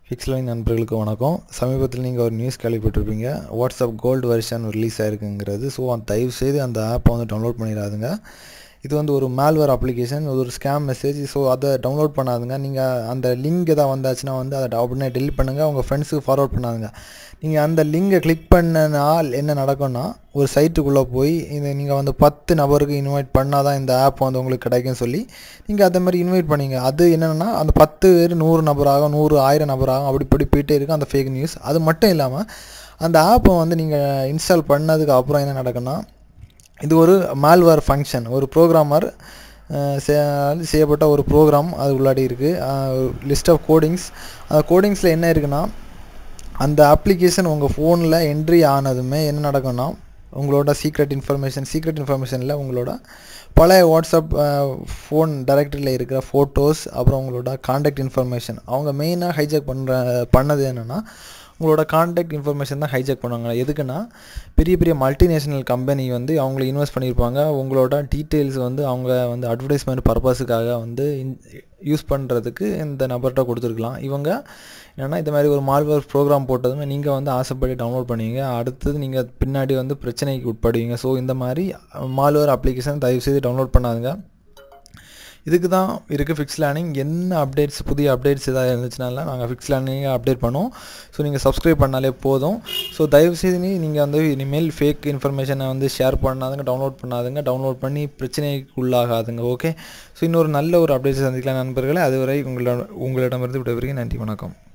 fix line நண்பர்களுக்கு வணக்கம் சமீபத்தில் நீங்கள் ஒரு நியூஸ் கேள்விப்பட்டிருப்பீங்க வாட்ஸ்அப் கோல்டு வெர்ஷன் ரிலீஸ் ஆயிருக்குங்கிறது ஸோ அந்த தயவு செய்து அந்த ஆப்பை வந்து டவுன்லோட் பண்ணிடாதுங்க இது வந்து ஒரு மேல்வேர் அப்ளிகேஷன் ஒரு ஸ்கேம் மெசேஜ் ஸோ அதை டவுன்லோட் பண்ணாதுங்க நீங்கள் அந்த லிங்க் எதாவது வந்தாச்சுன்னா வந்து அதை உடனே டெலிட் பண்ணுங்கள் உங்கள் ஃப்ரெண்ட்ஸுக்கு ஃபார்வர்ட் பண்ணாதுங்க நீங்கள் அந்த லிங்கை கிளிக் பண்ணனால் என்ன நடக்கும்னா ஒரு சைட்டுக்குள்ளே போய் இந்த நீங்கள் வந்து பத்து நபருக்கு இன்வைட் பண்ணால் தான் இந்த ஆப் வந்து உங்களுக்கு கிடைக்கும்னு சொல்லி நீங்கள் அதே மாதிரி இன்வைட் பண்ணீங்க அது என்னென்னா அந்த பத்து பேர் நூறு நபராகும் நூறு ஆயிரம் நபராகும் அப்படி இப்படி போயிட்டே இருக்கும் அந்த ஃபேக் நியூஸ் அது மட்டும் இல்லாமல் அந்த ஆப்பை வந்து நீங்கள் இன்ஸ்டால் பண்ணதுக்கு அப்புறம் என்ன நடக்குன்னா இது ஒரு மால்வேர் ஃபங்க்ஷன் ஒரு ப்ரோக்ராமர் செய்யப்பட்ட ஒரு ப்ரோக்ராம் அது உள்ளாடி இருக்குது லிஸ்ட் ஆஃப் கோடிங்ஸ் அந்த கோடிங்ஸில் என்ன இருக்குன்னா அந்த அப்ளிகேஷன் உங்கள் ஃபோனில் என்ட்ரி ஆனதுமே என்ன நடக்கும்னா உங்களோட சீக்ரெட் இன்ஃபர்மேஷன் சீக்ரெட் இன்ஃபர்மேஷனில் உங்களோட பழைய வாட்ஸ்அப் ஃபோன் டைரக்டரியில் இருக்கிற ஃபோட்டோஸ் அப்புறம் உங்களோட காண்டாக்ட் இன்ஃபர்மேஷன் அவங்க மெயினாக ஹைஜாக் பண்ணுற பண்ணது என்னென்னா உங்களோட காண்டாக்ட் இன்ஃபர்மேஷன் தான் ஹைஜாக் பண்ணுவாங்க எதுக்குன்னா பெரிய பெரிய மல்டிநேஷ்னல் கம்பெனி வந்து அவங்கள இன்வெஸ்ட் பண்ணியிருப்பாங்க உங்களோட டீட்டெயில்ஸ் வந்து அவங்க வந்து அட்வர்டைஸ்மெண்ட் பர்பஸுக்காக வந்து யூஸ் பண்ணுறதுக்கு இந்த நபர்கிட்ட கொடுத்துருக்கலாம் இவங்க என்னென்னா இந்த மாதிரி ஒரு மால்வேர் ப்ரோக்ராம் போட்டதுமே நீங்கள் வந்து ஆசைப்படி டவுன்லோட் பண்ணுவீங்க அடுத்தது நீங்கள் பின்னாடி வந்து பிரச்சனைக்கு உட்படுவீங்க ஸோ இந்த மாதிரி மால்வேர் அப்ளிகேஷன் தயவுசெய்து டவுன்லோட் பண்ணாதுங்க இதுக்கு தான் இருக்குது ஃபிக்ஸ் லேர்னிங் என்ன அப்டேட்ஸ் புதிய அப்டேட்ஸ் எதாவது இருந்துச்சுனால நாங்கள் ஃபிக்ஸ் லேர்னிங்கை அப்டேட் பண்ணுவோம் ஸோ நீங்கள் சப்ஸ்கிரைப் பண்ணாலே போதும் ஸோ தயவுசெய்து நீங்கள் வந்து இனிமேல் ஃபேக் இன்ஃபர்மேஷனை வந்து ஷேர் பண்ணாதுங்க டவுன்லோட் பண்ணாதுங்க டவுன்லோட் பண்ணி பிரச்சனைக்கு உள்ளாகாதுங்க ஓகே ஸோ இன்னொரு நல்ல ஒரு அப்டேட்ஸ் சந்திக்கலாம் நண்பர்களே அதுவரை உங்களிடம் உங்களிடமிருந்து விடைபெறுகிறேன் நன்றி வணக்கம்